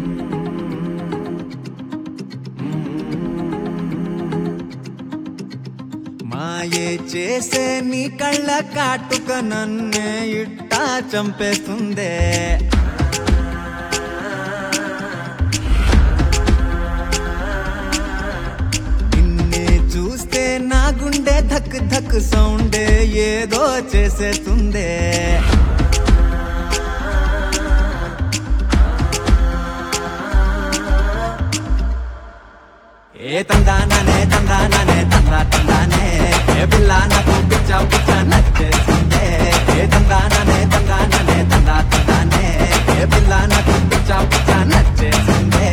మాయే చేసే నీ కళ్ళ కాటుక నన్నే ఇట్టా చంపేస్తుందే నిన్నే చూస్తే నా గుండె ధక్ ధక్ సౌండే ఏదో చేసేస్తుందే ఏ తందాననే తందాననే తందా తందానే ఏ పిల్ల నాకు పిచ్చ పిచ్చ నచ్చేసిందే ఏ తందాననే తందాననే తందా తందానే ఏ పిల్ల నాకు పిచ్చ పిచ్చ నచ్చేసిందే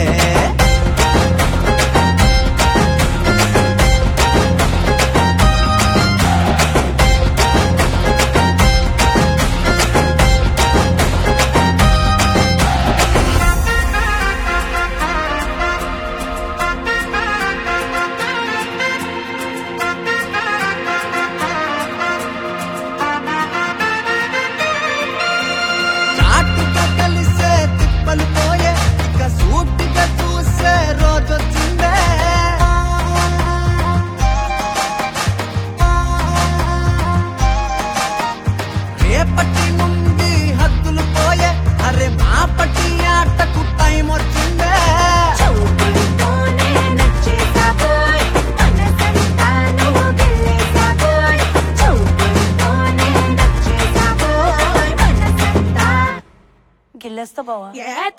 చాటుగా కలిసే తిప్పలు పోయే ఇక సూటిగా చూసే రోజొచ్చిందే రేపటి నుండి హద్దులు పోయే అరే మాపటి ఆటకు టైం వచ్చిందే చూపులతోనే నచ్చేసాబోయ్ మనసంతా నువ్వు గెలిసాబోయ్ చూపులతోనే నచ్చేసాబోయ్ మనసంతా గిల్లేస్తా బావా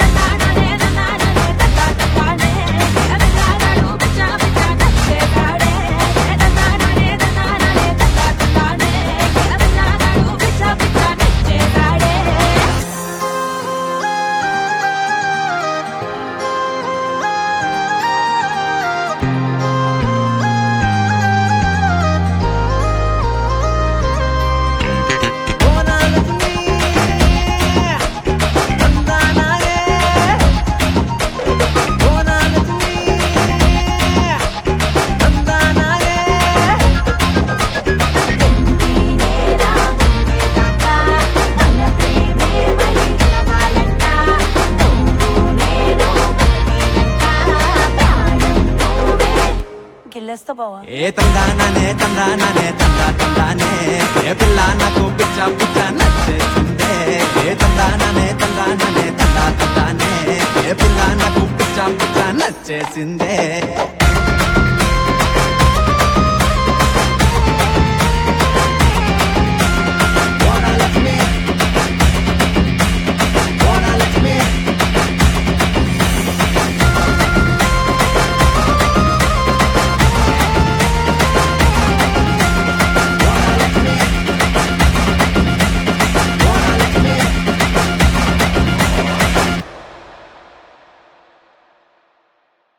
కోనాలకుని తందానాయే కోనాలకుని తందానాయే గిల్లేస్తా బావా ఏ తందాననే తందాననే తందా తందానే ఏ పిల్ల నాకు పిచ్చ పిచ్చ నచ్చేసిందే ఏ తందాననే తందాననే తందా తందానే ఏ పిల్ల నాకు పిచ్చ పిచ్చ నచ్చేసిందే